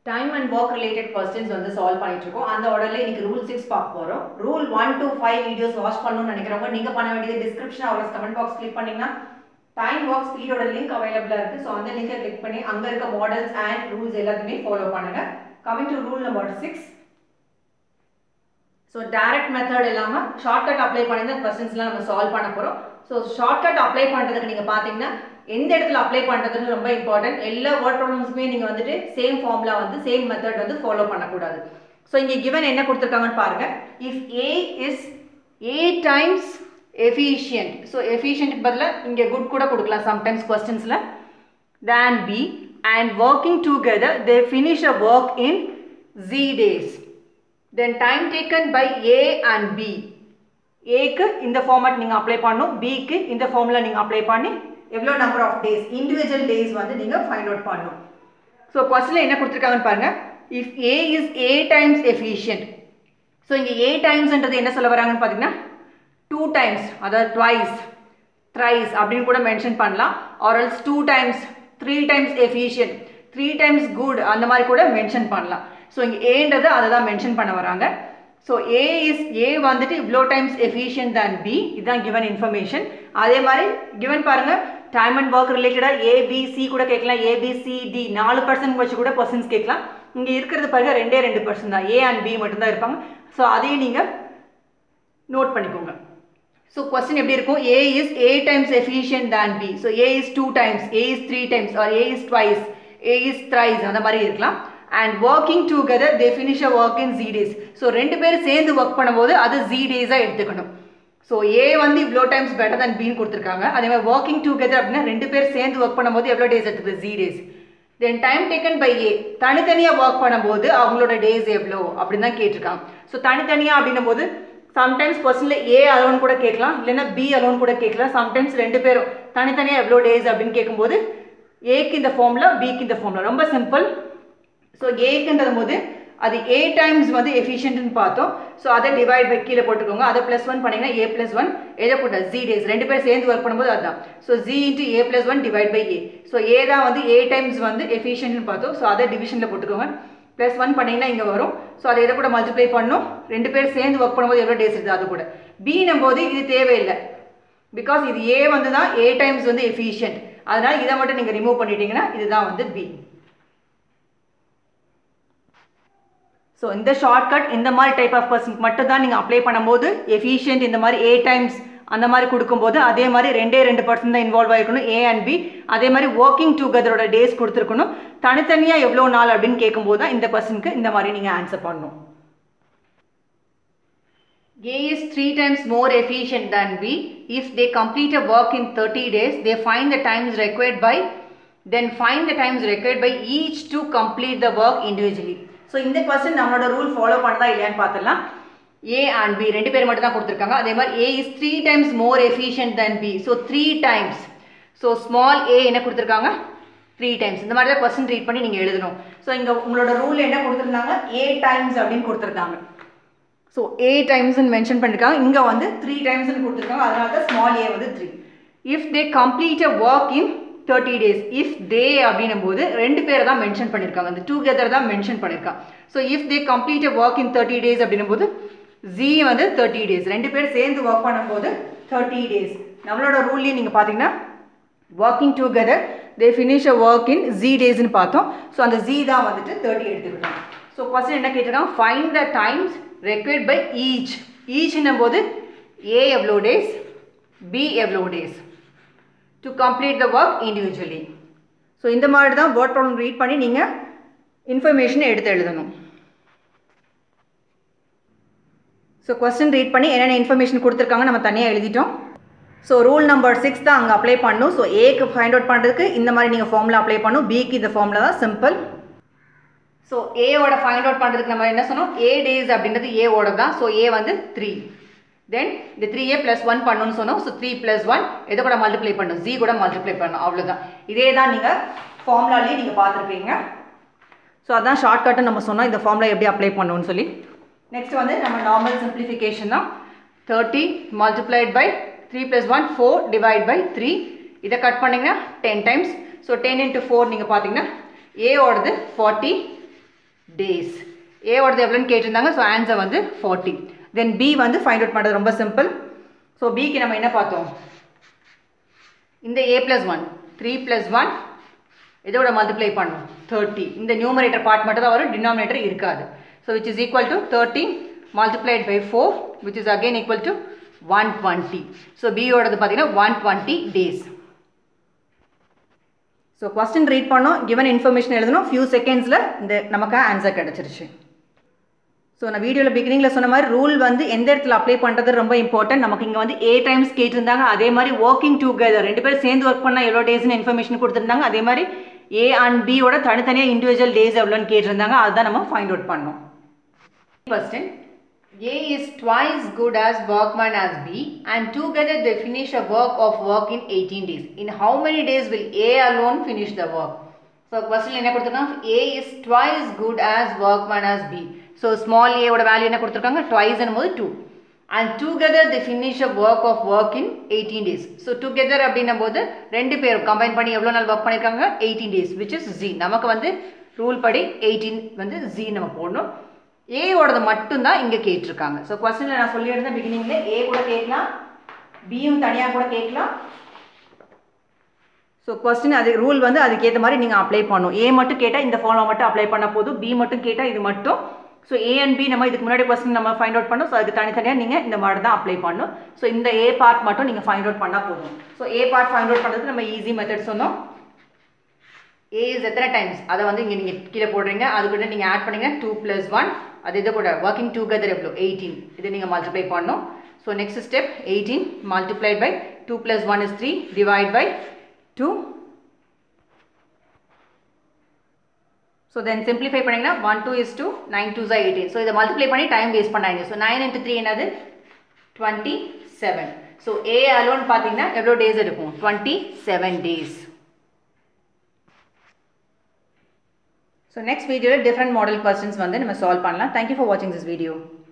Time and work related questions வந்து solve பண்ணிட்டு இருக்கோம் அந்த ஆர்டர்ல இன்னைக்கு ரூல் சிக்ஸ் பார்க்க போறோம் rule one to five videos watch பண்ணணும்னு நினைக்கிறவங்க நீங்க பண்ண வேண்டியது டிஸ்கிரிப்ஷன் அவரோட கமெண்ட் பாக்ஸ் கிளிக் பண்ணீங்கன்னா டைம் ஒர்க் ஸ்பீடோட லிங்க் அவைலபிளா இருக்கு ஸோ அந்த லிங்கை கிளிக் பண்ணி அங்க இருக்க மாடல்ஸ் அண்ட் ரூல்ஸ் எல்லாத்தையுமே ஃபாலோ பண்ணுங்க coming to rule number six so direct method இல்லாமல் ஷார்ட்கட் அப்ளை பண்ணி தான் கொஸ்டின்ஸ்லாம் நம்ம சால்வ் பண்ண போகிறோம் ஸோ ஷார்ட்கட் அப்ளை பண்ணுறதுக்கு நீங்கள் பார்த்தீங்கன்னா எந்த இடத்துல அப்ளை பண்ணுறதுன்னு ரொம்ப இம்பார்ட்டன்ட் எல்லா வேர்ட் ப்ராப்ளம்ஸுமே நீங்கள் வந்துட்டு சேம் ஃபார்முலா வந்து சேம் மெத்தட் வந்து ஃபாலோ பண்ணக்கூடாது ஸோ இங்கே கிவன் என்ன கொடுத்துருக்காங்கன்னு பாருங்கள் if A is a times efficient so efficient பதிலாக இங்கே குட் கூட கொடுக்கலாம் சம்டைம்ஸ் கொஸ்டின்ஸில் than B and working together they finish a work in G days then time taken by A and B ஏக்கு இந்த ஃபார்மேட் நீங்கள் அப்ளை பண்ணணும் பிக்கு இந்த ஃபார்முலா நீங்கள் அப்ளை பண்ணி எவ்வளோ number of days individual days வந்து நீங்கள் ஃபைண்ட் அவுட் பண்ணணும் ஸோ கொஸ்டினில் என்ன கொடுத்துருக்காங்கன்னு பாருங்கள் if A is a times efficient so இங்கே ஏ டைம்ஸ்ன்றது என்ன சொல்ல வராங்கன்னு பார்த்தீங்கன்னா டூ டைம்ஸ் அதாவது ட்வைஸ் த்ரைஸ் அப்படின்னு கூட மென்ஷன் பண்ணலாம் or else two times three times efficient three times good அந்த மாதிரி கூட மென்ஷன் பண்ணலாம் ஸோ இங்கே ஏன்றது அதை தான் மென்ஷன் பண்ண வராங்க ஸோ ஏ இஸ் ஏ வந்துட்டு இவ்வளோ டைம்ஸ் எஃபிஷியன்ட் தேன் பி இதுதான் கிவன் இன்ஃபர்மேஷன் அதே மாதிரி கிவன் பாருங்கள் டைம் அண்ட் ஒர்க் ரிலேட்டடாக ஏபிசி கூட கேட்கலாம் ஏபிசிடி நாலு பர்சன்ட் வச்சு கூட கொஸ்டின்ஸ் கேட்கலாம் இங்கே இருக்கிறது பாருங்க ரெண்டே ரெண்டு பர்சன்ட் தான் ஏ அண்ட் பி மட்டும்தான் இருப்பாங்க ஸோ அதையும் நீங்கள் நோட் பண்ணிக்கோங்க ஸோ கொஸ்டின் எப்படி இருக்கும் A is a times efficient than B so A is two times A is three times or A is twice A is thrice அந்த மாதிரி இருக்கலாம் and working together they finish a work in G days so ரெண்டு பேரும் சேர்ந்து work பண்ணும்போது அது G டேஸாக எடுத்துக்கணும் ஸோ ஏ வந்து இவ்வளோ டைம்ஸ் பெட்டர் தன் பின்னு கொடுத்துருக்காங்க அதே மாதிரி ஒர்க்கிங் டுகெதர் அப்படின்னா ரெண்டு பேர் சேர்ந்து ஒர்க் பண்ணும்போது எவ்வளோ டேஸ் எடுத்துக்குது G days then time taken by A தனித்தனியாக ஒர்க் பண்ணும்போது அவங்களோட டேஸ் எவ்வளோ அப்படின்னு தான் கேட்டிருக்காங்க ஸோ தனித்தனியாக அப்படின்னும் போது சம்டைம்ஸ் கொஸ்டினில் ஏ அலோன் கூட கேட்கலாம் இல்லைன்னா பி அலோன் கூட கேட்கலாம் சம்டைம்ஸ் ரெண்டு பேரும் தனித்தனியாக எவ்வளோ டேஸ் அப்படின்னு கேட்கும்போது ஏக்கு இந்த ஃபார்மில் பிக்கு இந்த ஃபார்மில் ரொம்ப சிம்பிள் ஸோ ஏக்குன்றது போது அது ஏ டைம்ஸ் வந்து எஃபிஷியன்ட்னு பார்த்தோம் ஸோ அதை டிவைட் பை கீழே போட்டுக்கோங்க அதை ப்ளஸ் ஒன் பண்ணிங்கன்னா ஏ ப்ளஸ் ஒன் எதை போட்ட ஜி டேஸ் ரெண்டு பேர் சேர்ந்து ஒர்க் பண்ணும்போது அதுதான் so G into a plus one divide by a so a தான் வந்து ஏ டைம்ஸ் வந்து எஃபிஷியன்ட்னு பார்த்தோம் ஸோ அதை டிவிஷனில் போட்டுக்கோங்க ப்ளஸ் ஒன் பண்ணிங்கன்னா இங்கே வரும் ஸோ அதை இதை கூட மல்டிப்ளை பண்ணும் ரெண்டு பேர் சேர்ந்து ஒர்க் பண்ணும்போது எவ்வளோ டேஸ் இருக்குது அது கூட பின்னும் போது இது தேவையில்லை பிகாஸ் இது ஏ வந்து தான் ஏ டைம்ஸ் வந்து எஃபிஷியன்ட் அதனால் இதை மட்டும் நீங்கள் ரிமூவ் பண்ணிட்டீங்கன்னா இதுதான் வந்து பி ஸோ இந்த ஷார்ட்கட் இந்த மாதிரி டைப் ஆஃப் பர்சன்ட் மட்டும் தான் நீங்கள் அப்ளை பண்ணும்போது எஃபிஷியன்ட் இந்த மாதிரி ஏ டைம்ஸ் அந்த மாதிரி கொடுக்கும்போது அதே மாதிரி ரெண்டே ரெண்டு பர்சன்ட் தான் இன்வால்வ் ஆகிருக்கணும் ஏ அண்ட் பி அதே மாதிரி ஒர்க்கிங் டுகெதரோட டேஸ் கொடுத்துருக்கணும் தனித்தனியாக எவ்வளோ நாள் அப்படின்னு கேட்கும்போது தான் இந்த பர்சனுக்கு இந்த மாதிரி நீங்கள் ஆன்சர் பண்ணணும் A is three times more efficient than B. If they complete a work in 30 days, they find the times required by, then find the times required by each to complete the work individually. So இந்த question நம்மளோட rule follow பண்ணதா இல்லையான்னு பார்த்துடலாம் ஏ and B ரெண்டு பேர் மட்டும் தான் கொடுத்துருக்காங்க அதே மாதிரி A is three times more efficient than B so three times so small a என்ன கொடுத்துருக்காங்க த்ரீ டைம்ஸ் இந்த மாதிரி தான் கொஸ்டின் ரீட் பண்ணி நீங்கள் எழுதணும் ஸோ இங்கே உங்களோட ரூல் என்ன கொடுத்துருந்தாங்க ஏ டைம்ஸ் அப்படின்னு கொடுத்துருக்காங்க ஸோ ஏ டைம்ஸ்னு மென்ஷன் பண்ணியிருக்காங்க இங்கே வந்து த்ரீ டைம்ஸ்னு கொடுத்துருக்காங்க அதனால தான் ஸ்மால் ஏ வந்து three if they complete a work in thirty days if they அப்படின்னும் போது ரெண்டு பேரை தான் மென்ஷன் பண்ணியிருக்காங்க அந்த டூகெதர் தான் மென்ஷன் பண்ணியிருக்காங்க so if they complete a work in thirty days அப்படின்னும் போது ஜி வந்து தேர்ட்டி டேஸ் ரெண்டு பேர் சேர்ந்து ஒர்க் பண்ணும்போது தேர்ட்டி டேஸ் நம்மளோட ரூல்லையும் நீங்கள் பார்த்தீங்கன்னா working together they finish a work in G டேஸ்னு பார்த்தோம் ஸோ அந்த ஜி தான் வந்துட்டு தேர்ட்டி எடுத்துக்கிட்டோம் ஸோ கொஸ்டின் என்ன கேட்டிருக்காங்க find the times required by each ஈச்னும் போது ஏ எவ்வளோ டேஸ் பி எவ்வளோ days to complete the work individually so இந்த மாதிரி தான் வேர்ட் ப்ராப்ளம் ரீட் பண்ணி நீங்கள் இன்ஃபர்மேஷனை எடுத்து எழுதணும் ஸோ கொஸ்டின் ரீட் பண்ணி என்னென்ன இன்ஃபர்மேஷன் கொடுத்துருக்காங்க நம்ம தனியாக எழுதிட்டோம் ஸோ ரூல் நம்பர் சிக்ஸ் தான் அங்கே அப்ளை பண்ணணும் ஸோ ஏக்கு ஃபைண்ட் அவுட் பண்ணுறதுக்கு இந்த மாதிரி நீங்கள் ஃபார்மில் அப்ளை பண்ணணும் பிக்கு இந்த ஃபார்மில் தான் சிம்பிள் ஸோ ஏவோட ஃபைண்ட் அவுட் பண்ணுறதுக்கு நம்ம என்ன சொன்னோம் ஏ டேஸ் அப்படின்றது ஏவோட தான் ஸோ ஏ வந்து த்ரீ தென் இந்த த்ரீ ஏ ப்ளஸ் ஒன் பண்ணணும்னு சொன்னோம் ஸோ த்ரீ ப்ளஸ் ஒன் எதை கூட மல்டிப்ளை பண்ணணும் ஜி கூட மல்டிப்ளை பண்ணணும் அவ்வளோதான் இதே தான் நீங்கள் ஃபார்முலாலேயே நீங்கள் பார்த்துருப்பீங்க ஸோ அதான் ஷார்ட்கட்டு நம்ம சொன்னோம் இந்த ஃபார்முலா எப்படி அப்ளை பண்ணணும்னு சொல்லி நெக்ஸ்ட் வந்து நம்ம நார்மல் சிம்பிளிஃபிகேஷன் தான் thirty multiplied by three plus one four divide by three இதை கட் பண்ணிங்கன்னா ten times so ten into four நீங்கள் பார்த்தீங்கன்னா ஏவோடது ஃபார்ட்டி டேஸ் ஏவோடது எவ்வளோன்னு கேட்டிருந்தாங்க ஸோ ஆன்சர் வந்து ஃபார்ட்டி தென் பி வந்து ஃபைண்ட் அவுட் பண்ணுறது ரொம்ப சிம்பிள் ஸோ பிக்கு நம்ம என்ன பார்த்தோம் இந்த A plus one three plus one இதோட மல்டிப்ளை பண்ணும் தேர்ட்டி இந்த நியூமரேட்டர் பார்ட் மட்டும் தான் வரும் டினாமினேட்டர் இருக்காது so which is equal to thirty multiplied by four which is again equal to one twenty so பியோடது பார்த்தீங்கன்னா one twenty days so question read பண்ணோம் கிவன் இன்ஃபர்மேஷன் எழுதணும் ஃபியூ செகண்ட்ஸில் இந்த நமக்கு ஆன்சர் கிடச்சிருச்சு ஸோ நான் வீடியோவில் பிகினிங்கில் சொன்ன மாதிரி ரூல் வந்து எந்த இடத்துல அப்ளை பண்ணுறது ரொம்ப இம்பார்ட்டன்ட் நமக்கு இங்கே வந்து ஏ டைம்ஸ் கேட்டிருந்தாங்க அதே மாதிரி ஒர்க்கிங் டுகெதர் ரெண்டு பேரும் சேர்ந்து ஒர்க் பண்ணால் எவ்வளோ டேஸ்னு இன்ஃபர்மேஷன் கொடுத்துருந்தாங்க அதே மாதிரி ஏ அண்ட் பியோட தனித்தனியாக இண்டிவிஜுவல் டேஸ் எவ்வளோன்னு கேட்டிருந்தாங்க அதுதான் நம்ம ஃபைண்ட் அவுட் பண்ணோம் question A is twice good as workman as B and together they finish a work of work in 18 days. In how many days will A alone finish the work? So question என்ன கொடுத்துருக்காங்க A is twice good as workman as B. So small a ஓட value என்ன கொடுத்துருக்காங்க twice என்னும்போது 2. And together they finish a work of work in 18 days. So together அப்படின்னும் போது ரெண்டு பேரும் combine பண்ணி எவ்வளோ நாள் ஒர்க் பண்ணியிருக்காங்க 18 days which is Z. நமக்கு வந்து ரூல் படி 18 வந்து Z நம்ம போடணும் ஏயோடது மட்டும்தான் இங்கே கேட்டிருக்காங்க ஸோ கொஸ்டினில் நான் சொல்லியிருந்தேன் பிகினிங்கில் ஏ கூட கேட்கலாம் பியும் தனியாக கூட கேட்கலாம் ஸோ கொஸ்டின் அது ரூல் வந்து அதுக்கேற்ற மாதிரி நீங்கள் அப்ளை பண்ணணும் ஏ மட்டும் கேட்டால் இந்த ஃபார்முலா மட்டும் அப்ளை பண்ண போதும் பி மட்டும் கேட்டால் இது மட்டும் ஸோ ஏ அண்ட் பி நம்ம இதுக்கு முன்னாடி கொஸ்டின் நம்ம ஃபைண்ட் அவுட் பண்ணோம் ஸோ அதுக்கு தனித்தனியாக நீங்கள் இந்த மாதிரி தான் அப்ளை பண்ணணும் ஸோ இந்த ஏ பார்ட் மட்டும் நீங்கள் ஃபைண்ட் அவுட் பண்ணால் போதும் so A part find out பண்ணுறதுக்கு நம்ம ஈஸி மெத்தட் சொன்னோம் ஏ இஸ் எத்தனை டைம்ஸ் அதை வந்து இங்கே நீங்கள் கீழே போடுறீங்க அது கூட நீங்கள் ஆட் பண்ணுங்க டூ ப்ளஸ் ஒன் அது இது கூட ஒர்க்கிங் டுகெதர் எவ்வளோ எயிட்டீன் இது நீங்கள் மல்டிப்ளை பண்ணணும் so next step eighteen multiplied by two plus one is three divide by two so then simplify பண்ணிங்கன்னா one two is two nine two ஜா எயிட்டீன் ஸோ இதை மல்டிப்ளை பண்ணி டைம் வேஸ்ட் பண்ணாங்க so nine into three என்னது twenty seven so A alone பார்த்தீங்கன்னா எவ்வளோ டேஸ் எடுக்கும் twenty seven days so next வீடியோவில் டிஃப்ரெண்ட் மாடல் கொஸ்டின்ஸ் வந்து நம்ம சால்வ் பண்ணலாம் தேங்க்யூ ஃபார் வாட்சிங் திஸ் வீடியோ